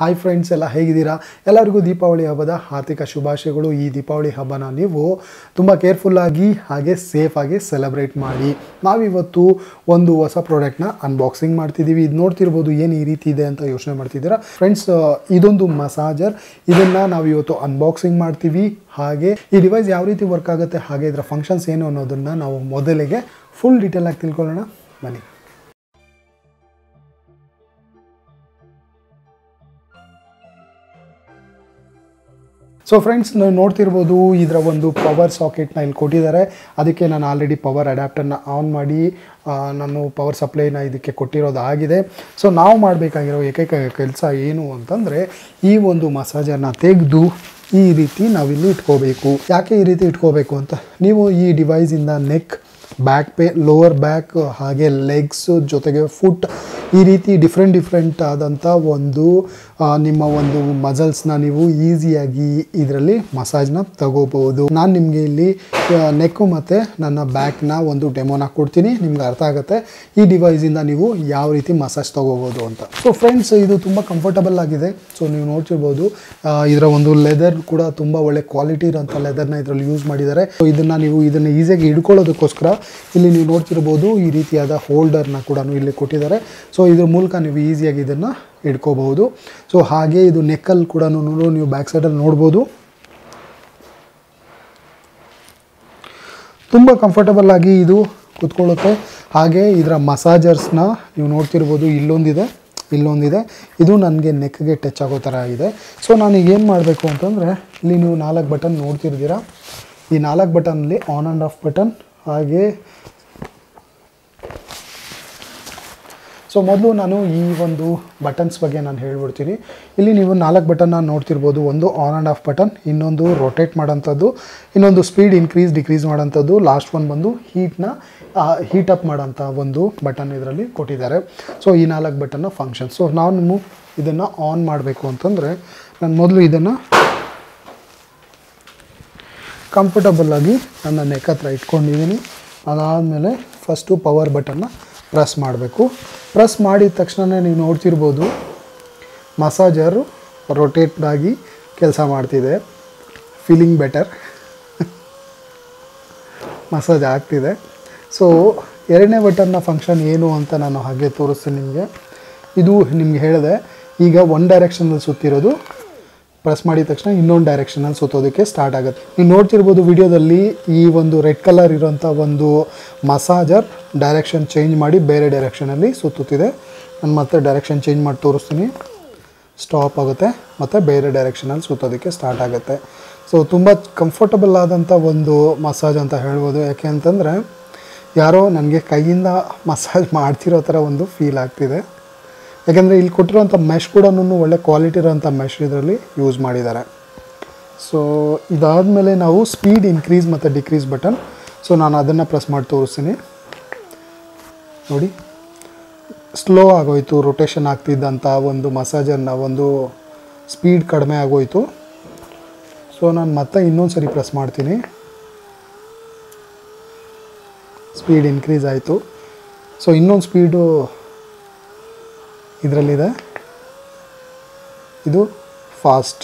hi friends ಎಲ್ಲ ಹೇಗಿದ್ದೀರಾ ಎಲ್ಲರಿಗೂ ದೀಪಾವಳಿ ಹಬ್ಬದ ಹಾರ್ದಿಕ ಶುಭಾಶಯಗಳು ಈ ದೀಪಾವಳಿ ಹಬ್ಬನ ನೀವು ತುಂಬ ಕೇರ್ಫುಲ್ಲಾಗಿ ಹಾಗೆ ಸೇಫಾಗಿ ಸೆಲೆಬ್ರೇಟ್ ಮಾಡಿ ನಾವಿವತ್ತು ಒಂದು ಹೊಸ ಪ್ರಾಡಕ್ಟ್ನ ಅನ್ಬಾಕ್ಸಿಂಗ್ ಮಾಡ್ತಿದ್ದೀವಿ ಇದು ನೋಡ್ತಿರ್ಬೋದು ಏನು ಈ ರೀತಿ ಇದೆ ಅಂತ ಯೋಚನೆ ಮಾಡ್ತಿದ್ದೀರಾ ಫ್ರೆಂಡ್ಸ್ ಇದೊಂದು ಮಸಾಜರ್ ಇದನ್ನು ನಾವು ಇವತ್ತು ಅನ್ಬಾಕ್ಸಿಂಗ್ ಮಾಡ್ತೀವಿ ಹಾಗೆ ಈ ಡಿವೈಸ್ ಯಾವ ರೀತಿ ವರ್ಕ್ ಆಗುತ್ತೆ ಹಾಗೆ ಇದರ ಫಂಕ್ಷನ್ಸ್ ಏನು ಅನ್ನೋದನ್ನು ನಾವು ಮೊದಲಿಗೆ ಫುಲ್ ಡೀಟೇಲ್ ಆಗಿ ತಿಳ್ಕೊಳ್ಳೋಣ ಬನ್ನಿ ಸೊ ಫ್ರೆಂಡ್ಸ್ ನೀವು ನೋಡ್ತಿರ್ಬೋದು ಇದರ ಒಂದು ಪವರ್ ಸಾಕೆಟ್ನ ಇಲ್ಲಿ ಕೊಟ್ಟಿದ್ದಾರೆ ಅದಕ್ಕೆ ನಾನು ಆಲ್ರೆಡಿ ಪವರ್ ಅಡ್ಯಾಪ್ಟರ್ನ ಆನ್ ಮಾಡಿ ಆ, ನಾನು ಪವರ್ ಸಪ್ಲೈನ ಇದಕ್ಕೆ ಕೊಟ್ಟಿರೋದಾಗಿದೆ ಸೊ ನಾವು ಮಾಡಬೇಕಾಗಿರೋ ಏಕೈಕ ಕೆಲಸ ಏನು ಅಂತಂದರೆ ಈ ಒಂದು ಮಸಾಜರ್ನ ತೆಗೆದು ಈ ರೀತಿ ನಾವಿಲ್ಲಿ ಇಟ್ಕೋಬೇಕು ಯಾಕೆ ಈ ರೀತಿ ಇಟ್ಕೋಬೇಕು ಅಂತ ನೀವು ಈ ಡಿವೈಸಿಂದ neck back pain lower back ಹಾಗೆ ಲೆಗ್ಸ್ ಜೊತೆಗೆ ಫುಟ್ ಈ ರೀತಿ ಡಿಫ್ರೆಂಟ್ ಡಿಫ್ರೆಂಟ್ ಆದಂಥ ಒಂದು ಆ, ನಿಮ್ಮ ಒಂದು ಮಸಲ್ಸ್ನ ನೀವು ಈಸಿಯಾಗಿ ಇದರಲ್ಲಿ ಮಸಾಜ್ನ ತಗೋಬಹುದು ನಾನು ನಿಮಗೆ ಇಲ್ಲಿ ನೆಕ್ಕು ಮತ್ತು ನನ್ನ ಬ್ಯಾಕ್ನ ಒಂದು ಡೆಮೋನ ಕೊಡ್ತೀನಿ ನಿಮ್ಗೆ ಅರ್ಥ ಆಗುತ್ತೆ ಈ ಡಿವೈಸಿಂದ ನೀವು ಯಾವ ರೀತಿ ಮಸಾಜ್ ತಗೋಬೋದು ಅಂತ ಸೊ ಫ್ರೆಂಡ್ಸ್ ಇದು ತುಂಬ ಕಂಫರ್ಟಬಲ್ ಆಗಿದೆ ಸೊ ನೀವು ನೋಡ್ತಿರ್ಬೋದು ಆ, ಇದರ ಒಂದು ಲೆದರ್ ಕೂಡ ತುಂಬ ಒಳ್ಳೆ ಕ್ವಾಲಿಟಿ ಇರೋಂಥ ಲೆದರ್ನ ಇದರಲ್ಲಿ ಯೂಸ್ ಮಾಡಿದ್ದಾರೆ ಸೊ ಇದನ್ನು ನೀವು ಇದನ್ನು ಈಸಿಯಾಗಿ ಹಿಡ್ಕೊಳ್ಳೋದಕ್ಕೋಸ್ಕರ ಇಲ್ಲಿ ನೀವು ನೋಡ್ತಿರ್ಬೋದು ಈ ರೀತಿಯಾದ ಹೋಲ್ಡರ್ನ ಕೂಡ ಇಲ್ಲಿ ಕೊಟ್ಟಿದ್ದಾರೆ ಸೊ ಇದ್ರ ಮೂಲಕ ನೀವು ಈಸಿಯಾಗಿ ಇದನ್ನು ಹಿಡ್ಕೋಬಹುದು ಸೊ ಹಾಗೆ ಇದು ನೆಕ್ಕಲ್ಲಿ ಕೂಡ ನೀವು ಬ್ಯಾಕ್ ಸೈಡಲ್ಲಿ ನೋಡ್ಬೋದು ತುಂಬ ಕಂಫರ್ಟಬಲ್ ಆಗಿ ಇದು ಕೂತ್ಕೊಳ್ಳುತ್ತೆ ಹಾಗೆ ಇದರ ಮಸಾಜರ್ಸ್ನ ನೀವು ನೋಡ್ತಿರ್ಬೋದು ಇಲ್ಲೊಂದಿದೆ ಇಲ್ಲೊಂದಿದೆ ಇದು ನನಗೆ ನೆಕ್ಗೆ ಟಚ್ ಆಗೋ ಥರ ಇದೆ ಸೊ ನಾನೀಗ ಏನು ಮಾಡಬೇಕು ಅಂತಂದರೆ ಇಲ್ಲಿ ನೀವು ನಾಲ್ಕು ಬಟನ್ ನೋಡ್ತಿರ್ತೀರಾ ಈ ನಾಲ್ಕು ಬಟನಲ್ಲಿ ಆನ್ ಆ್ಯಂಡ್ ಆಫ್ ಬಟನ್ ಹಾಗೆ ಸೊ ಮೊದಲು ನಾನು ಈ ಒಂದು ಬಟನ್ಸ್ ಬಗ್ಗೆ ನಾನು ಹೇಳ್ಬಿಡ್ತೀನಿ ಇಲ್ಲಿ ನೀವು ನಾಲ್ಕು ಬಟನ್ನ ನೋಡ್ತಿರ್ಬೋದು ಒಂದು ಆನ್ ಆ್ಯಂಡ್ ಆಫ್ ಬಟನ್ ಇನ್ನೊಂದು ರೊಟೇಟ್ ಮಾಡೋಂಥದ್ದು ಇನ್ನೊಂದು ಸ್ಪೀಡ್ ಇನ್ಕ್ರೀಸ್ ಡಿಕ್ರೀಸ್ ಮಾಡೋಂಥದ್ದು ಲಾಸ್ಟ್ ಒನ್ ಬಂದು ಹೀಟ್ನ ಹೀಟ್ ಅಪ್ ಮಾಡೋಂಥ ಒಂದು ಬಟನ್ ಇದರಲ್ಲಿ ಕೊಟ್ಟಿದ್ದಾರೆ ಸೊ ಈ ನಾಲ್ಕು ಬಟನ್ನ ಫಂಕ್ಷನ್ ಸೊ ನಾನು ಇದನ್ನು ಆನ್ ಮಾಡಬೇಕು ಅಂತಂದರೆ ನಾನು ಮೊದಲು ಇದನ್ನು ಕಂಫರ್ಟಬಲ್ ಆಗಿ ನನ್ನ ನೆಕ್ ಹತ್ರ ಇಟ್ಕೊಂಡಿದ್ದೀನಿ ಅದಾದಮೇಲೆ ಫಸ್ಟು ಪವರ್ ಬಟನ್ನ ಪ್ರೆಸ್ ಮಾಡಬೇಕು ಪ್ರೆಸ್ ಮಾಡಿದ ತಕ್ಷಣ ನೀವು ನೋಡ್ತಿರ್ಬೋದು ಮಸಾಜರು ರೊಟೇಟ್ ಆಗಿ ಕೆಲಸ ಮಾಡ್ತಿದೆ ಫೀಲಿಂಗ್ ಬೆಟರ್ ಮಸಾಜ್ ಆಗ್ತಿದೆ ಸೊ ಎರಡನೇ ಬಟನ್ನ ಫಂಕ್ಷನ್ ಏನು ಅಂತ ನಾನು ಹಾಗೆ ತೋರಿಸ್ತೀನಿ ನಿಮಗೆ ಇದು ನಿಮ್ಗೆ ಹೇಳಿದೆ ಈಗ ಒನ್ ಡೈರೆಕ್ಷನಲ್ಲಿ ಸುತ್ತಿರೋದು ಪ್ರೆಸ್ ಮಾಡಿದ ತಕ್ಷಣ ಇನ್ನೊಂದು ಡೈರೆಕ್ಷನಲ್ಲಿ ಸುತ್ತೋದಕ್ಕೆ ಸ್ಟಾರ್ಟ್ ಆಗುತ್ತೆ ನೀವು ನೋಡ್ತಿರ್ಬೋದು ವಿಡಿಯೋದಲ್ಲಿ ಈ ಒಂದು ರೆಡ್ ಕಲರ್ ಇರೋಂಥ ಒಂದು ಮಸಾಜರ್ ಡೈರೆಕ್ಷನ್ ಚೇಂಜ್ ಮಾಡಿ ಬೇರೆ ಡೈರೆಕ್ಷನಲ್ಲಿ ಸುತ್ತುತ್ತಿದೆ ನಾನು ಮತ್ತೆ ಡೈರೆಕ್ಷನ್ ಚೇಂಜ್ ಮಾಡಿ ತೋರಿಸ್ತೀನಿ ಸ್ಟಾಪ್ ಆಗುತ್ತೆ ಮತ್ತು ಬೇರೆ ಡೈರೆಕ್ಷನಲ್ಲಿ ಸುತ್ತೋದಕ್ಕೆ ಸ್ಟಾರ್ಟ್ ಆಗುತ್ತೆ ಸೊ ತುಂಬ ಕಂಫರ್ಟಬಲ್ ಆದಂಥ ಒಂದು ಮಸಾಜ್ ಅಂತ ಹೇಳ್ಬೋದು ಯಾಕೆ ಅಂತಂದರೆ ಯಾರೋ ನನಗೆ ಕೈಯಿಂದ ಮಸಾಜ್ ಮಾಡ್ತಿರೋ ಥರ ಒಂದು ಫೀಲ್ ಆಗ್ತಿದೆ ಯಾಕೆಂದರೆ ಇಲ್ಲಿ ಕೊಟ್ಟಿರೋಂಥ ಮೆಶ್ ಕೂಡ ಒಳ್ಳೆ ಕ್ವಾಲಿಟಿ ಇರೋಂಥ ಮೆಶ್ ಇದರಲ್ಲಿ ಯೂಸ್ ಮಾಡಿದ್ದಾರೆ ಸೊ ಇದಾದಮೇಲೆ ನಾವು ಸ್ಪೀಡ್ ಇನ್ಕ್ರೀಸ್ ಮತ್ತು ಡಿಕ್ರೀಸ್ ಬಟನ್ ಸೊ ನಾನು ಅದನ್ನು ಪ್ರೆಸ್ ಮಾಡಿ ತೋರಿಸ್ತೀನಿ ನೋಡಿ ಸ್ಲೋ ಆಗೋಯ್ತು ರೊಟೇಷನ್ ಆಗ್ತಿದ್ದಂಥ ಒಂದು ಮಸಾಜರ್ನ ಒಂದು ಸ್ಪೀಡ್ ಕಡಿಮೆ ಆಗೋಯ್ತು ಸೊ ನಾನು ಮತ್ತೆ ಇನ್ನೊಂದು ಸರಿ ಪ್ರೆಸ್ ಮಾಡ್ತೀನಿ ಸ್ಪೀಡ್ ಇನ್ಕ್ರೀಸ್ ಆಯಿತು ಸೊ ಇನ್ನೊಂದು ಸ್ಪೀಡು ಇದರಲ್ಲಿದೆ ಇದು ಫಾಸ್ಟ್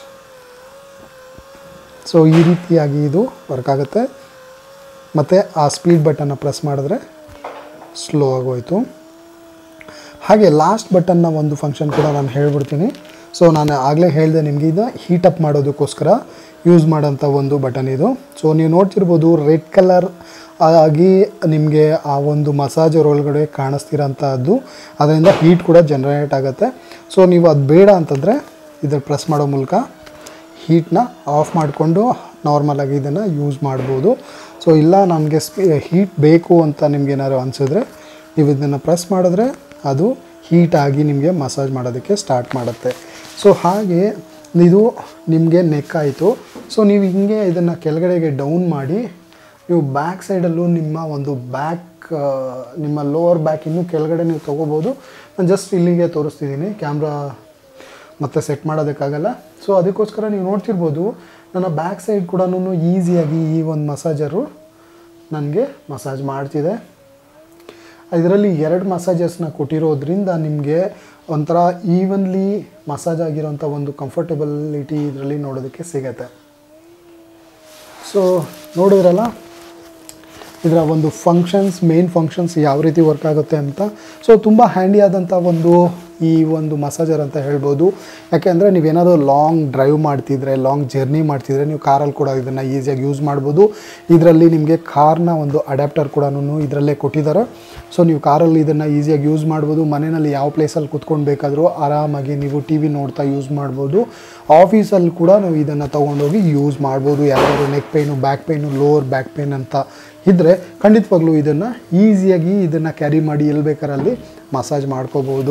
ಸೊ ಈ ರೀತಿಯಾಗಿ ಇದು ವರ್ಕ್ ಆಗುತ್ತೆ ಮತ್ತು ಆ ಸ್ಪೀಡ್ ಬಟನ್ನ ಪ್ರೆಸ್ ಮಾಡಿದ್ರೆ ಸ್ಲೋ ಆಗೋಯ್ತು ಹಾಗೆ ಲಾಸ್ಟ್ ಬಟನ್ನ ಒಂದು ಫಂಕ್ಷನ್ ಕೂಡ ನಾನು ಹೇಳ್ಬಿಡ್ತೀನಿ ಸೊ ನಾನು ಆಗಲೇ ಹೇಳಿದೆ ನಿಮಗೆ ಇದು ಹೀಟ್ ಅಪ್ ಮಾಡೋದಕ್ಕೋಸ್ಕರ ಯೂಸ್ ಮಾಡೋಂಥ ಒಂದು ಬಟನ್ ಇದು ಸೊ ನೀವು ನೋಡ್ತಿರ್ಬೋದು ರೆಡ್ ಕಲರ್ ಆಗಿ ನಿಮಗೆ ಆ ಒಂದು ಮಸಾಜರ್ ಒಳಗಡೆ ಕಾಣಿಸ್ತಿರೋಂಥದ್ದು ಅದರಿಂದ ಹೀಟ್ ಕೂಡ ಜನ್ರೇಟ್ ಆಗುತ್ತೆ ಸೊ ನೀವು ಅದು ಬೇಡ ಅಂತಂದರೆ ಇದ್ರ ಪ್ರೆಸ್ ಮಾಡೋ ಮೂಲಕ ಹೀಟ್ನ ಆಫ್ ಮಾಡಿಕೊಂಡು ನಾರ್ಮಲಾಗಿ ಇದನ್ನು ಯೂಸ್ ಮಾಡ್ಬೋದು ಸೊ ಇಲ್ಲ ನನಗೆ ಸ್ಪೀ ಹೀಟ್ ಬೇಕು ಅಂತ ನಿಮ್ಗೆ ಏನಾದ್ರು ಅನಿಸಿದ್ರೆ ನೀವು ಇದನ್ನು ಪ್ರೆಸ್ ಮಾಡಿದ್ರೆ ಅದು ಹೀಟ್ ಆಗಿ ನಿಮಗೆ ಮಸಾಜ್ ಮಾಡೋದಕ್ಕೆ ಸ್ಟಾರ್ಟ್ ಮಾಡುತ್ತೆ ಸೊ ಹಾಗೆ ಇದು ನಿಮಗೆ ನೆಕ್ ಆಯಿತು ಸೊ ನೀವು ಹಿಂಗೆ ಇದನ್ನು ಕೆಳಗಡೆಗೆ ಡೌನ್ ಮಾಡಿ ನೀವು ಬ್ಯಾಕ್ ಸೈಡಲ್ಲೂ ನಿಮ್ಮ ಒಂದು ಬ್ಯಾಕ್ ನಿಮ್ಮ ಲೋವರ್ ಬ್ಯಾಕ್ ಇನ್ನೂ ಕೆಳಗಡೆ ನೀವು ತೊಗೋಬೋದು ನಾನು ಜಸ್ಟ್ ಇಲ್ಲಿಗೆ ತೋರಿಸ್ತಿದ್ದೀನಿ ಕ್ಯಾಮ್ರಾ ಮತ್ತೆ ಸೆಟ್ ಮಾಡೋದಕ್ಕಾಗಲ್ಲ ಸೊ ಅದಕ್ಕೋಸ್ಕರ ನೀವು ನೋಡ್ತಿರ್ಬೋದು ನನ್ನ ಬ್ಯಾಕ್ ಸೈಡ್ ಕೂಡ ಈಸಿಯಾಗಿ ಈ ಒಂದು ಮಸಾಜರು ನನಗೆ ಮಸಾಜ್ ಮಾಡ್ತಿದೆ ಇದರಲ್ಲಿ ಎರಡು ಮಸಾಜಸ್ನ ಕೊಟ್ಟಿರೋದ್ರಿಂದ ನಿಮಗೆ ಒಂಥರ ಈವನ್ಲಿ ಮಸಾಜ್ ಆಗಿರೋಂಥ ಒಂದು ಕಂಫರ್ಟಬಿಲಿಟಿ ಇದರಲ್ಲಿ ನೋಡೋದಕ್ಕೆ ಸಿಗತ್ತೆ ಸೊ ನೋಡಿದ್ರಲ್ಲ ಇದರ ಒಂದು ಫಂಕ್ಷನ್ಸ್ ಮೇನ್ ಫಂಕ್ಷನ್ಸ್ ಯಾವ ರೀತಿ ವರ್ಕ್ ಆಗುತ್ತೆ ಅಂತ ಸೊ ತುಂಬ ಹ್ಯಾಂಡಿ ಆದಂಥ ಒಂದು ಈ ಒಂದು ಮಸಾಜರ್ ಅಂತ ಹೇಳ್ಬೋದು ಯಾಕೆಂದರೆ ನೀವೇನಾದರೂ ಲಾಂಗ್ ಡ್ರೈವ್ ಮಾಡ್ತಿದ್ರೆ ಲಾಂಗ್ ಜರ್ನಿ ಮಾಡ್ತಿದ್ರೆ ನೀವು ಕಾರಲ್ಲಿ ಕೂಡ ಇದನ್ನು ಈಸಿಯಾಗಿ ಯೂಸ್ ಮಾಡ್ಬೋದು ಇದರಲ್ಲಿ ನಿಮಗೆ ಕಾರ್ನ ಒಂದು ಅಡ್ಯಾಪ್ಟರ್ ಕೂಡ ಇದರಲ್ಲೇ ಕೊಟ್ಟಿದ್ದಾರೆ ಸೊ ನೀವು ಕಾರಲ್ಲಿ ಇದನ್ನು ಈಸಿಯಾಗಿ ಯೂಸ್ ಮಾಡ್ಬೋದು ಮನೆಯಲ್ಲಿ ಯಾವ ಪ್ಲೇಸಲ್ಲಿ ಕುತ್ಕೊಂಡು ಬೇಕಾದರೂ ಆರಾಮಾಗಿ ನೀವು ಟಿ ವಿ ನೋಡ್ತಾ ಯೂಸ್ ಮಾಡ್ಬೋದು ಆಫೀಸಲ್ಲಿ ಕೂಡ ನೀವು ಇದನ್ನು ತೊಗೊಂಡೋಗಿ ಯೂಸ್ ಮಾಡ್ಬೋದು ಯಾವ್ದಾದ್ರು neck pain back pain lower back pain ಅಂತ ಇದ್ದರೆ ಖಂಡಿತವಾಗ್ಲೂ ಇದನ್ನು ಈಸಿಯಾಗಿ ಇದನ್ನು ಕ್ಯಾರಿ ಮಾಡಿ ಎಲ್ಲಿ ಬೇಕಾರಲ್ಲಿ ಮಸಾಜ್ ಮಾಡ್ಕೋಬೋದು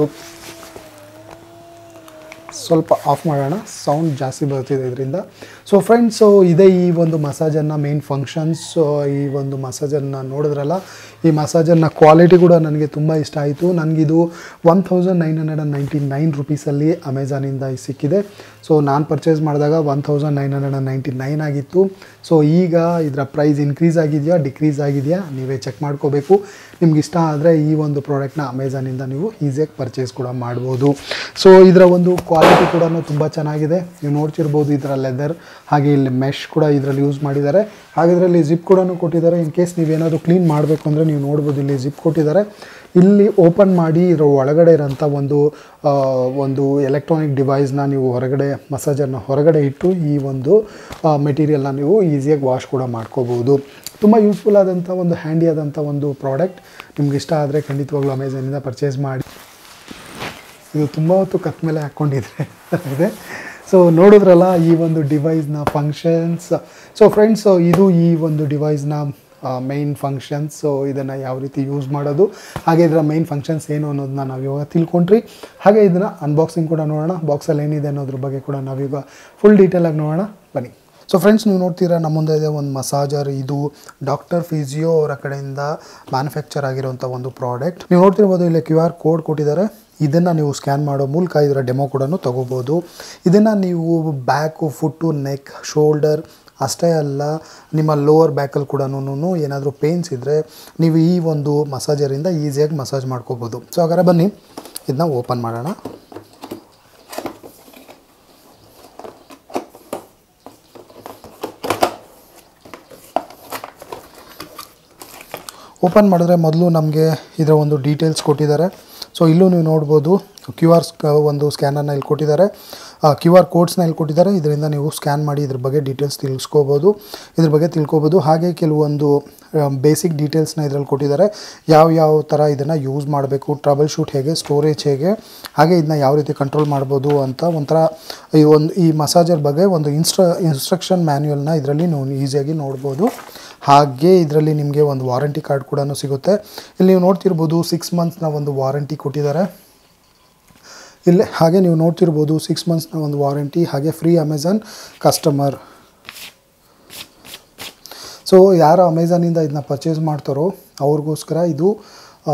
ಸ್ವಲ್ಪ ಆಫ್ ಮಾಡೋಣ ಸೌಂಡ್ ಜಾಸ್ತಿ ಬರ್ತಿದೆ ಇದರಿಂದ ಸೊ ಫ್ರೆಂಡ್ಸು ಇದೇ ಈ ಒಂದು ಮಸಾಜನ್ನು ಮೇನ್ ಫಂಕ್ಷನ್ಸ್ ಈ ಒಂದು ಮಸಾಜನ್ನು ನೋಡಿದ್ರಲ್ಲ ಈ ಮಸಾಜನ್ನು ಕ್ವಾಲಿಟಿ ಕೂಡ ನನಗೆ ತುಂಬ ಇಷ್ಟ ಆಯಿತು ನನಗಿದು one thousand nine hundred and ninety nine ರುಪೀಸಲ್ಲಿ ಅಮೆಝಾನಿಂದ ಸಿಕ್ಕಿದೆ ಸೊ ನಾನು ಪರ್ಚೇಸ್ ಮಾಡಿದಾಗ one thousand nine hundred and ninety nine ಆಗಿತ್ತು ಸೊ ಈಗ ಇದರ ಪ್ರೈಸ್ ಇನ್ಕ್ರೀಸ್ ಆಗಿದೆಯಾ ಡಿಕ್ರೀಸ್ ಆಗಿದೆಯಾ ನೀವೇ ಚೆಕ್ ಮಾಡ್ಕೋಬೇಕು ನಿಮ್ಗೆ ಇಷ್ಟ ಆದರೆ ಈ ಒಂದು ಪ್ರಾಡಕ್ಟ್ನ ಅಮೆಝಾನಿಂದ ನೀವು ಈಸಿಯಾಗಿ ಪರ್ಚೇಸ್ ಕೂಡ ಮಾಡ್ಬೋದು ಸೊ ಇದರ ಒಂದು ಕ್ವಾಲಿಟಿ ಕೂಡ ತುಂಬ ಚೆನ್ನಾಗಿದೆ ನೀವು ನೋಡ್ತಿರ್ಬೋದು ಇದರ ಲೆದರ್ ಹಾಗೆ ಇಲ್ಲಿ ಮೆಶ್ ಕೂಡ ಇದರಲ್ಲಿ ಯೂಸ್ ಮಾಡಿದ್ದಾರೆ ಹಾಗೆ ಇದರಲ್ಲಿ ಜಿಪ್ ಕೂಡ ಕೊಟ್ಟಿದ್ದಾರೆ ಇನ್ ಕೇಸ್ ನೀವೇನಾದರೂ ಕ್ಲೀನ್ ಮಾಡಬೇಕು ಅಂದರೆ ನೀವು ನೋಡ್ಬೋದು ಇಲ್ಲಿ ಜಿಪ್ ಕೊಟ್ಟಿದ್ದಾರೆ ಇಲ್ಲಿ ಓಪನ್ ಮಾಡಿ ಇದರ ಒಳಗಡೆ ಇರೋಂಥ ಒಂದು ಆ, ಒಂದು ಎಲೆಕ್ಟ್ರಾನಿಕ್ ಡಿವೈಸ್ನ ನೀವು ಹೊರಗಡೆ ಮಸಾಜರ್ನ ಹೊರಗಡೆ ಇಟ್ಟು ಈ ಒಂದು ಮೆಟೀರಿಯಲ್ನ ನೀವು ಈಸಿಯಾಗಿ ವಾಶ್ ಕೂಡ ಮಾಡ್ಕೋಬೋದು ತುಂಬ ಯೂಸ್ಫುಲ್ ಆದಂಥ ಒಂದು ಹ್ಯಾಂಡಿ ಆದಂಥ ಒಂದು ಪ್ರಾಡಕ್ಟ್ ನಿಮ್ಗೆ ಇಷ್ಟ ಆದರೆ ಖಂಡಿತವಾಗ್ಲೂ ಅಮೆಝಾನಿಂದ ಪರ್ಚೇಸ್ ಮಾಡಿ ಇದು ತುಂಬ ಹೊತ್ತು ಕತ್ ಮೇಲೆ ಹಾಕ್ಕೊಂಡಿದ್ರೆ ಇದೆ ಸೊ ನೋಡಿದ್ರಲ್ಲ ಈ ಒಂದು ಡಿವೈಸ್ನ ಫಂಕ್ಷನ್ಸ್ ಸೊ ಫ್ರೆಂಡ್ಸ್ ಇದು ಈ ಒಂದು ಡಿವೈಸ್ನ ಮೈನ್ ಫಂಕ್ಷನ್ಸ್ ಸೊ ಇದನ್ನು ಯಾವ ರೀತಿ ಯೂಸ್ ಮಾಡೋದು ಹಾಗೆ ಇದರ ಮೈನ್ ಫಂಕ್ಷನ್ಸ್ ಏನು ಅನ್ನೋದನ್ನ ನಾವು ಇವಾಗ ತಿಳ್ಕೊಂಡ್ರಿ ಹಾಗೆ ಇದನ್ನು ಅನ್ಬಾಕ್ಸಿಂಗ್ ಕೂಡ ನೋಡೋಣ ಬಾಕ್ಸಲ್ಲಿ ಏನಿದೆ ಅನ್ನೋದ್ರ ಬಗ್ಗೆ ಕೂಡ ನಾವೀಗ ಫುಲ್ ಡೀಟೇಲಾಗಿ ನೋಡೋಣ ಬನ್ನಿ ಸೊ ಫ್ರೆಂಡ್ಸ್ ನೀವು ನೋಡ್ತೀರಾ ನಮ್ಮ ಮುಂದೆ ಇದೆ ಒಂದು ಮಸಾಜರ್ ಇದು ಡಾಕ್ಟರ್ ಫಿಸಿಯೋ ಅವರ ಕಡೆಯಿಂದ ಮ್ಯಾನುಫ್ಯಾಕ್ಚರ್ ಆಗಿರುವಂಥ ಒಂದು ಪ್ರಾಡಕ್ಟ್ ನೀವು ನೋಡ್ತಿರ್ಬೋದು ಇಲ್ಲಿ ಕ್ಯೂ ಆರ್ ಕೋಡ್ ಕೊಟ್ಟಿದ್ದಾರೆ ಇದನ್ನು ನೀವು ಸ್ಕ್ಯಾನ್ ಮಾಡೋ ಮೂಲಕ ಇದರ ಡೆಮೋ ಕೂಡ ತಗೋಬೋದು ಇದನ್ನು ನೀವು ಬ್ಯಾಕು ಫುಟ್ಟು ನೆಕ್ ಶೋಲ್ಡರ್ ಅಷ್ಟೇ ಅಲ್ಲ ನಿಮ್ಮ ಲೋವರ್ ಬ್ಯಾಕಲ್ಲಿ ಕೂಡ ಏನಾದರೂ ಪೇನ್ಸ್ ಇದ್ದರೆ ನೀವು ಈ ಒಂದು ಮಸಾಜರಿಂದ ಈಸಿಯಾಗಿ ಮಸಾಜ್ ಮಾಡ್ಕೋಬೋದು ಸೊ ಹಾಗಾದ್ರೆ ಬನ್ನಿ ಇದನ್ನ ಓಪನ್ ಮಾಡೋಣ ಓಪನ್ ಮಾಡಿದ್ರೆ ಮೊದಲು ನಮಗೆ ಇದರ ಒಂದು ಡೀಟೇಲ್ಸ್ ಕೊಟ್ಟಿದ್ದಾರೆ ಸೊ ಇಲ್ಲೂ ನೀವು ನೋಡ್ಬೋದು ಕ್ಯೂ ಆರ್ ಒಂದು ಸ್ಕ್ಯಾನರ್ನ ಇಲ್ಲಿ ಕೊಟ್ಟಿದ್ದಾರೆ ಕ್ಯೂ ಆರ್ ಕೋಡ್ಸ್ನ ಇಲ್ಲಿ ಕೊಟ್ಟಿದ್ದಾರೆ ಇದರಿಂದ ನೀವು ಸ್ಕ್ಯಾನ್ ಮಾಡಿ ಇದ್ರ ಬಗ್ಗೆ ಡೀಟೇಲ್ಸ್ ತಿಳ್ಸ್ಕೋಬೋದು ಇದ್ರ ಬಗ್ಗೆ ತಿಳ್ಕೊಬೋದು ಹಾಗೆ ಕೆಲವೊಂದು ಬೇಸಿಕ್ ಡೀಟೇಲ್ಸ್ನ ಇದರಲ್ಲಿ ಕೊಟ್ಟಿದ್ದಾರೆ ಯಾವ ಯಾವ ಥರ ಇದನ್ನು ಯೂಸ್ ಮಾಡಬೇಕು ಟ್ರಬಲ್ ಶೂಟ್ ಹೇಗೆ ಸ್ಟೋರೇಜ್ ಹೇಗೆ ಹಾಗೆ ಇದನ್ನ ಯಾವ ರೀತಿ ಕಂಟ್ರೋಲ್ ಮಾಡ್ಬೋದು ಅಂತ ಒಂಥರ ಈ ಒಂದು ಈ ಮಸಾಜರ್ ಬಗ್ಗೆ ಒಂದು ಇನ್ಸ್ಟ್ರ ಇನ್ಸ್ಟ್ರಕ್ಷನ್ ಮ್ಯಾನ್ಯುಯಲ್ನ ಇದರಲ್ಲಿ ನೀವು ಈಸಿಯಾಗಿ ನೋಡ್ಬೋದು ಹಾಗೆ ಇದರಲ್ಲಿ ನಿಮಗೆ ಒಂದು ವಾರಂಟಿ ಕಾರ್ಡ್ ಕೂಡ ಸಿಗುತ್ತೆ ಇಲ್ಲಿ ನೀವು ನೋಡ್ತಿರ್ಬೋದು ಸಿಕ್ಸ್ ಮಂತ್ಸ್ನ ಒಂದು ವಾರಂಟಿ ಕೊಟ್ಟಿದ್ದಾರೆ ಇಲ್ಲಿ ಹಾಗೆ ನೀವು ನೋಡ್ತಿರ್ಬೋದು ಸಿಕ್ಸ್ ಮಂತ್ಸ್ನ ಒಂದು ವಾರಂಟಿ ಹಾಗೆ ಫ್ರೀ ಅಮೆಝಾನ್ ಕಸ್ಟಮರ್ ಸೊ ಯಾರು ಅಮೆಝಾನಿಂದ ಇದನ್ನ ಪರ್ಚೇಸ್ ಮಾಡ್ತಾರೋ ಅವ್ರಿಗೋಸ್ಕರ ಇದು ಆ,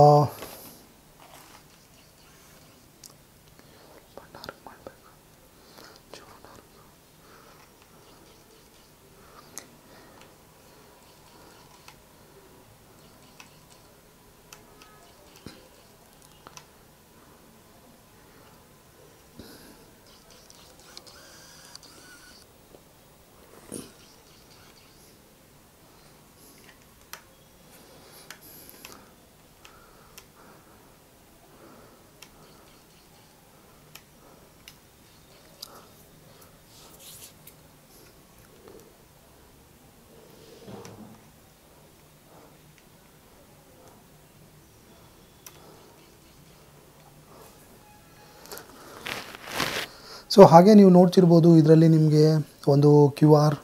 ಸೊ ಹಾಗೆ ನೀವು ನೋಡ್ತಿರ್ಬೋದು ಇದರಲ್ಲಿ ನಿಮಗೆ ಒಂದು ಕ್ಯೂ ಆರ್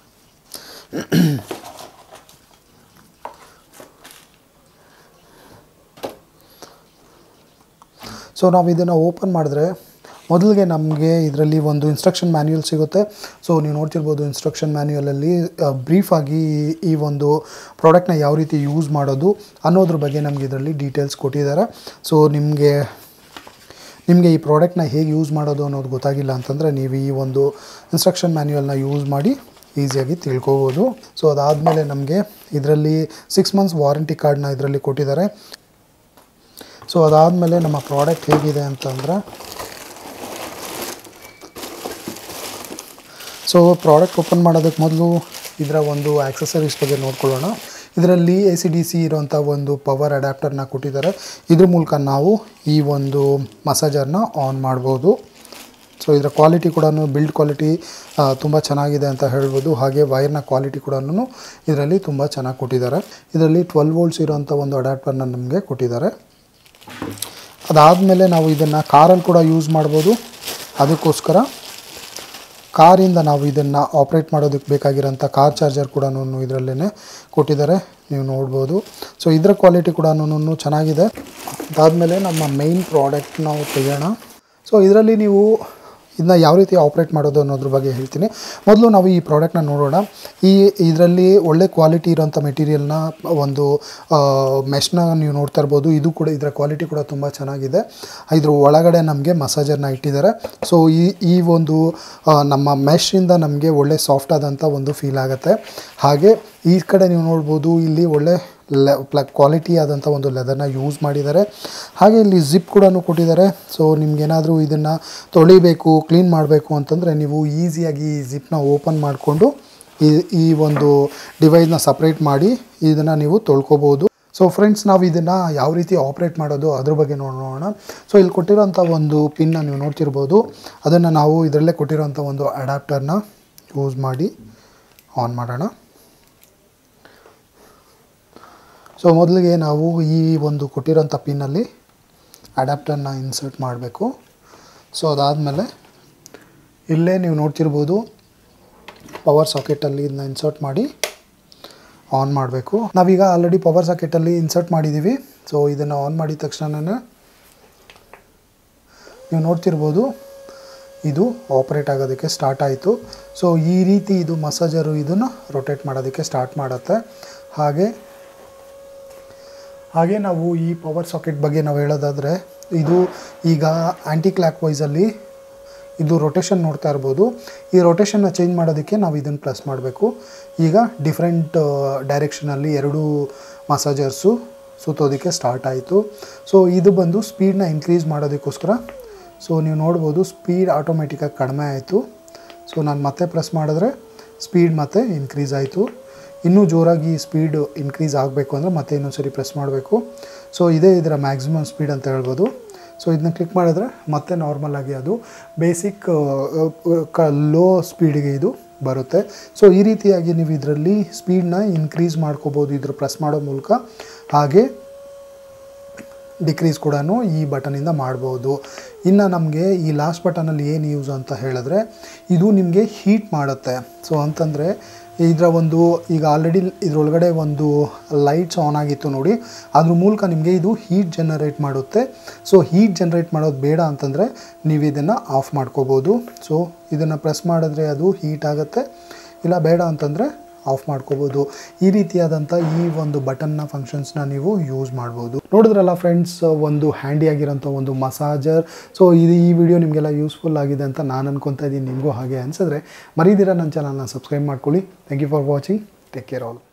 ಸೊ ನಾವು ಇದನ್ನು ಓಪನ್ ಮಾಡಿದ್ರೆ ಮೊದಲಿಗೆ ನಮಗೆ ಇದರಲ್ಲಿ ಒಂದು ಇನ್ಸ್ಟ್ರಕ್ಷನ್ ಮ್ಯಾನ್ಯುಯಲ್ ಸಿಗುತ್ತೆ ಸೊ ನೀವು ನೋಡ್ತಿರ್ಬೋದು ಇನ್ಸ್ಟ್ರಕ್ಷನ್ ಮ್ಯಾನ್ಯುಯಲಲ್ಲಿ ಬ್ರೀಫಾಗಿ ಈ ಒಂದು ಪ್ರಾಡಕ್ಟ್ನ ಯಾವ ರೀತಿ ಯೂಸ್ ಮಾಡೋದು ಅನ್ನೋದ್ರ ಬಗ್ಗೆ ನಮಗೆ ಇದರಲ್ಲಿ ಡೀಟೇಲ್ಸ್ ಕೊಟ್ಟಿದ್ದಾರೆ ಸೊ ನಿಮಗೆ ನಿಮಗೆ ಈ ಪ್ರಾಡಕ್ಟ್ನ ಹೇಗೆ ಯೂಸ್ ಮಾಡೋದು ಅನ್ನೋದು ಗೊತ್ತಾಗಿಲ್ಲ ಅಂತಂದರೆ ನೀವು ಈ ಒಂದು ಇನ್ಸ್ಟ್ರಕ್ಷನ್ ಮ್ಯಾನ್ಯುಯಲ್ನ ಯೂಸ್ ಮಾಡಿ ಈಸಿಯಾಗಿ ತಿಳ್ಕೊಬೋದು ಸೊ ಅದಾದಮೇಲೆ ನಮಗೆ ಇದರಲ್ಲಿ ಸಿಕ್ಸ್ ಮಂತ್ಸ್ ವಾರಂಟಿ ಕಾರ್ಡ್ನ ಇದರಲ್ಲಿ ಕೊಟ್ಟಿದ್ದಾರೆ ಸೊ ಅದಾದಮೇಲೆ ನಮ್ಮ ಪ್ರಾಡಕ್ಟ್ ಹೇಗಿದೆ ಅಂತಂದರೆ ಸೊ ಪ್ರಾಡಕ್ಟ್ ಓಪನ್ ಮಾಡೋದಕ್ಕೆ ಮೊದಲು ಇದರ ಒಂದು ಆಕ್ಸಸರೀಸ್ ಬಗ್ಗೆ ನೋಡ್ಕೊಳ್ಳೋಣ ಇದರಲ್ಲಿ ಎ ಸಿ ಡಿ ಸಿ ಇರೋಂಥ ಒಂದು ಪವರ್ ಅಡ್ಯಾಪ್ಟರ್ನ ಕೊಟ್ಟಿದ್ದಾರೆ ಇದ್ರ ಮೂಲಕ ನಾವು ಈ ಒಂದು ಮಸಾಜರ್ನ ಆನ್ ಮಾಡ್ಬೋದು ಸೊ ಇದರ ಕ್ವಾಲಿಟಿ ಕೂಡ ಬಿಲ್ಡ್ ಕ್ವಾಲಿಟಿ ತುಂಬ ಚೆನ್ನಾಗಿದೆ ಅಂತ ಹೇಳ್ಬೋದು ಹಾಗೆ ವೈರ್ನ ಕ್ವಾಲಿಟಿ ಕೂಡ ಇದರಲ್ಲಿ ತುಂಬ ಚೆನ್ನಾಗಿ ಕೊಟ್ಟಿದ್ದಾರೆ ಇದರಲ್ಲಿ ಟ್ವೆಲ್ ವೋಲ್ಟ್ಸ್ ಇರೋಂಥ ಒಂದು ಅಡ್ಯಾಪ್ಟರ್ನ ನಮಗೆ ಕೊಟ್ಟಿದ್ದಾರೆ ಅದಾದಮೇಲೆ ನಾವು ಇದನ್ನು ಕಾರಲ್ಲಿ ಕೂಡ ಯೂಸ್ ಮಾಡ್ಬೋದು ಅದಕ್ಕೋಸ್ಕರ ಕಾರಿಂದ ನಾವು ಇದನ್ನು ಆಪ್ರೇಟ್ ಮಾಡೋದಕ್ಕೆ ಬೇಕಾಗಿರೋಂಥ ಕಾರ್ ಚಾರ್ಜರ್ ಕೂಡ ಇದರಲ್ಲೇ ಕೊಟ್ಟಿದ್ದಾರೆ ನೀವು ನೋಡ್ಬೋದು ಸೊ ಇದರ ಕ್ವಾಲಿಟಿ ಕೂಡ ಚೆನ್ನಾಗಿದೆ ಅದಾದಮೇಲೆ ನಮ್ಮ ಮೈನ್ ಪ್ರಾಡಕ್ಟ್ ನಾವು ತೆಗೆಯೋಣ ಸೊ ಇದರಲ್ಲಿ ನೀವು ಇದನ್ನ ಯಾವ ರೀತಿ ಆಪ್ರೇಟ್ ಮಾಡೋದು ಅನ್ನೋದ್ರ ಬಗ್ಗೆ ಹೇಳ್ತೀನಿ ಮೊದಲು ನಾವು ಈ ಪ್ರಾಡಕ್ಟ್ನ ನೋಡೋಣ ಈ ಇದರಲ್ಲಿ ಒಳ್ಳೆ ಕ್ವಾಲಿಟಿ ಇರೋಂಥ ಮೆಟೀರಿಯಲ್ನ ಒಂದು ಮೆಶ್ನ ನೀವು ನೋಡ್ತಾ ಇರ್ಬೋದು ಇದು ಕೂಡ ಇದರ ಕ್ವಾಲಿಟಿ ಕೂಡ ತುಂಬ ಚೆನ್ನಾಗಿದೆ ಇದ್ರ ಒಳಗಡೆ ನಮಗೆ ಮಸಾಜರ್ನ ಇಟ್ಟಿದ್ದಾರೆ ಸೊ ಈ ಈ ಒಂದು ಆ, ನಮ್ಮ ಮೆಶ್ಶಿಂದ ನಮಗೆ ಒಳ್ಳೆ ಸಾಫ್ಟ್ ಆದಂಥ ಒಂದು ಫೀಲ್ ಆಗುತ್ತೆ ಹಾಗೆ ಈ ಕಡೆ ನೀವು ನೋಡ್ಬೋದು ಇಲ್ಲಿ ಒಳ್ಳೆ ಲೆ ಪ್ಲ ಕ್ವಾಲಿಟಿ ಆದಂಥ ಒಂದು ಲೆದರ್ನ ಯೂಸ್ ಮಾಡಿದ್ದಾರೆ ಹಾಗೆ ಇಲ್ಲಿ ಜಿಪ್ ಕೂಡ ಕೊಟ್ಟಿದ್ದಾರೆ ಸೊ ನಿಮ್ಗೇನಾದರೂ ಇದನ್ನು ತೊಳಿಬೇಕು ಕ್ಲೀನ್ ಮಾಡಬೇಕು ಅಂತಂದರೆ ನೀವು ಈಸಿಯಾಗಿ ಈ ಜಿಪ್ನ ಓಪನ್ ಮಾಡಿಕೊಂಡು ಈ ಈ ಒಂದು ಡಿವೈಸ್ನ ಸಪ್ರೇಟ್ ಮಾಡಿ ಇದನ್ನು ನೀವು ತೊಳ್ಕೊಬೋದು ಸೊ ಫ್ರೆಂಡ್ಸ್ ನಾವು ಇದನ್ನು ಯಾವ ರೀತಿ ಆಪ್ರೇಟ್ ಮಾಡೋದು ಅದ್ರ ಬಗ್ಗೆ ನೋಡೋಣ ಸೊ ಇಲ್ಲಿ ಕೊಟ್ಟಿರೋಂಥ ಒಂದು ಪಿನ್ನ ನೀವು ನೋಡ್ತಿರ್ಬೋದು ಅದನ್ನು ನಾವು ಇದರಲ್ಲೇ ಕೊಟ್ಟಿರೋಂಥ ಒಂದು ಅಡ್ಯಾಪ್ಟರ್ನ ಯೂಸ್ ಮಾಡಿ ಆನ್ ಮಾಡೋಣ ಸೊ ಮೊದಲಿಗೆ ನಾವು ಈ ಒಂದು ಕೊಟ್ಟಿರೋಂಥ ಪಿನ್ನಲ್ಲಿ ಅಡ್ಯಾಪ್ಟರ್ನ ಇನ್ಸರ್ಟ್ ಮಾಡಬೇಕು ಸೊ ಅದಾದಮೇಲೆ ಇಲ್ಲೇ ನೀವು ನೋಡ್ತಿರ್ಬೋದು ಪವರ್ ಸಾಕೆಟಲ್ಲಿ ಇದನ್ನ ಇನ್ಸರ್ಟ್ ಮಾಡಿ ಆನ್ ಮಾಡಬೇಕು ನಾವೀಗ ಆಲ್ರೆಡಿ ಪವರ್ ಸಾಕೆಟಲ್ಲಿ ಇನ್ಸರ್ಟ್ ಮಾಡಿದ್ದೀವಿ ಸೊ ಇದನ್ನು ಆನ್ ಮಾಡಿದ ತಕ್ಷಣನೇ ನೀವು ನೋಡ್ತಿರ್ಬೋದು ಇದು ಆಪ್ರೇಟ್ ಆಗೋದಕ್ಕೆ ಸ್ಟಾರ್ಟ್ ಆಯಿತು ಸೊ ಈ ರೀತಿ ಇದು ಮಸಾಜರು ಇದನ್ನು ರೊಟೇಟ್ ಮಾಡೋದಕ್ಕೆ ಸ್ಟಾರ್ಟ್ ಮಾಡುತ್ತೆ ಹಾಗೆ ಹಾಗೆ ನಾವು ಈ ಪವರ್ ಸಾಕೆಟ್ ಬಗ್ಗೆ ನಾವು ಹೇಳೋದಾದರೆ ಇದು ಈಗ ಆ್ಯಂಟಿ ಕ್ಲಾಕ್ ವೈಸಲ್ಲಿ ಇದು ರೊಟೇಷನ್ ನೋಡ್ತಾ ಇರ್ಬೋದು ಈ ರೊಟೇಷನ್ನ ಚೇಂಜ್ ಮಾಡೋದಕ್ಕೆ ನಾವು ಇದನ್ನು ಪ್ಲಸ್ ಮಾಡಬೇಕು ಈಗ ಡಿಫ್ರೆಂಟ್ ಡೈರೆಕ್ಷನಲ್ಲಿ ಎರಡು ಮಸಾಜರ್ಸು ಸುತ್ತೋದಕ್ಕೆ ಸ್ಟಾರ್ಟ್ ಆಯಿತು ಸೊ ಇದು ಬಂದು ಸ್ಪೀಡ್ನ ಇನ್ಕ್ರೀಸ್ ಮಾಡೋದಕ್ಕೋಸ್ಕರ ಸೊ ನೀವು ನೋಡ್ಬೋದು ಸ್ಪೀಡ್ ಆಟೋಮೆಟಿಕ್ಕಾಗಿ ಕಡಿಮೆ ಆಯಿತು ಸೊ ನಾನು ಮತ್ತೆ ಪ್ರೆಸ್ ಮಾಡಿದ್ರೆ ಸ್ಪೀಡ್ ಮತ್ತೆ ಇನ್ಕ್ರೀಸ್ ಆಯಿತು ಇನ್ನೂ ಜೋರಾಗಿ ಸ್ಪೀಡ್ ಇನ್ಕ್ರೀಸ್ ಆಗಬೇಕು ಅಂದರೆ ಮತ್ತೆ ಇನ್ನೊಂದು ಸರಿ ಪ್ರೆಸ್ ಮಾಡಬೇಕು ಸೊ ಇದೇ ಇದರ ಮ್ಯಾಕ್ಸಿಮಮ್ ಸ್ಪೀಡ್ ಅಂತ ಹೇಳ್ಬೋದು ಸೊ ಇದನ್ನ ಕ್ಲಿಕ್ ಮಾಡಿದ್ರೆ ಮತ್ತೆ ನಾರ್ಮಲ್ ಆಗಿ ಅದು ಬೇಸಿಕ್ ಕ ಲೋ ಸ್ಪೀಡಿಗೆ ಇದು ಬರುತ್ತೆ ಸೊ ಈ ರೀತಿಯಾಗಿ ನೀವು ಇದರಲ್ಲಿ ಸ್ಪೀಡ್ನ ಇನ್ಕ್ರೀಸ್ ಮಾಡ್ಕೋಬೋದು ಇದ್ರ ಪ್ರೆಸ್ ಮಾಡೋ ಮೂಲಕ ಹಾಗೆ ಡಿಕ್ರೀಸ್ ಕೂಡ ಈ ಬಟನಿಂದ ಮಾಡ್ಬೋದು ಇನ್ನು ನಮಗೆ ಈ ಲಾಸ್ಟ್ ಬಟನಲ್ಲಿ ಏನು ಯೂಸ್ ಅಂತ ಹೇಳಿದ್ರೆ ಇದು ನಿಮಗೆ ಹೀಟ್ ಮಾಡುತ್ತೆ ಸೊ ಅಂತಂದರೆ ಇದರ ಒಂದು ಈಗ ಆಲ್ರೆಡಿ ಇದರೊಳಗಡೆ ಒಂದು ಲೈಟ್ಸ್ ಆನ್ ಆಗಿತ್ತು ನೋಡಿ ಅದ್ರ ಮೂಲಕ ನಿಮಗೆ ಇದು ಹೀಟ್ ಜನರೇಟ್ ಮಾಡುತ್ತೆ ಸೊ ಹೀಟ್ ಜನರೇಟ್ ಮಾಡೋದು ಬೇಡ ಅಂತಂದರೆ ನೀವು ಇದನ್ನು ಆಫ್ ಮಾಡ್ಕೋಬೋದು ಸೊ ಇದನ್ನು ಪ್ರೆಸ್ ಮಾಡಿದ್ರೆ ಅದು ಹೀಟ್ ಆಗುತ್ತೆ ಇಲ್ಲ ಬೇಡ ಅಂತಂದರೆ ಆಫ್ ಮಾಡ್ಕೋಬೋದು ಈ ರೀತಿಯಾದಂಥ ಈ ಒಂದು ಬಟನ್ನ ಫಂಕ್ಷನ್ಸ್ನ ನೀವು ಯೂಸ್ ಮಾಡ್ಬೋದು ನೋಡಿದ್ರಲ್ಲ ಫ್ರೆಂಡ್ಸ್ ಒಂದು ಹ್ಯಾಂಡಿ ಆಗಿರೋಂಥ ಒಂದು ಮಸಾಜರ್ ಸೊ ಇದು ಈ ವಿಡಿಯೋ ನಿಮಗೆಲ್ಲ ಯೂಸ್ಫುಲ್ ಆಗಿದೆ ಅಂತ ನಾನು ಅನ್ಕೊತಾ ಇದ್ದೀನಿ ನಿಮಗೂ ಹಾಗೆ ಅನಿಸಿದ್ರೆ ಮರೀದಿರ ನನ್ನ ಚಾನಲ್ನ ಸಬ್ಸ್ಕ್ರೈಬ್ ಮಾಡ್ಕೊಳ್ಳಿ thank you for watching take care all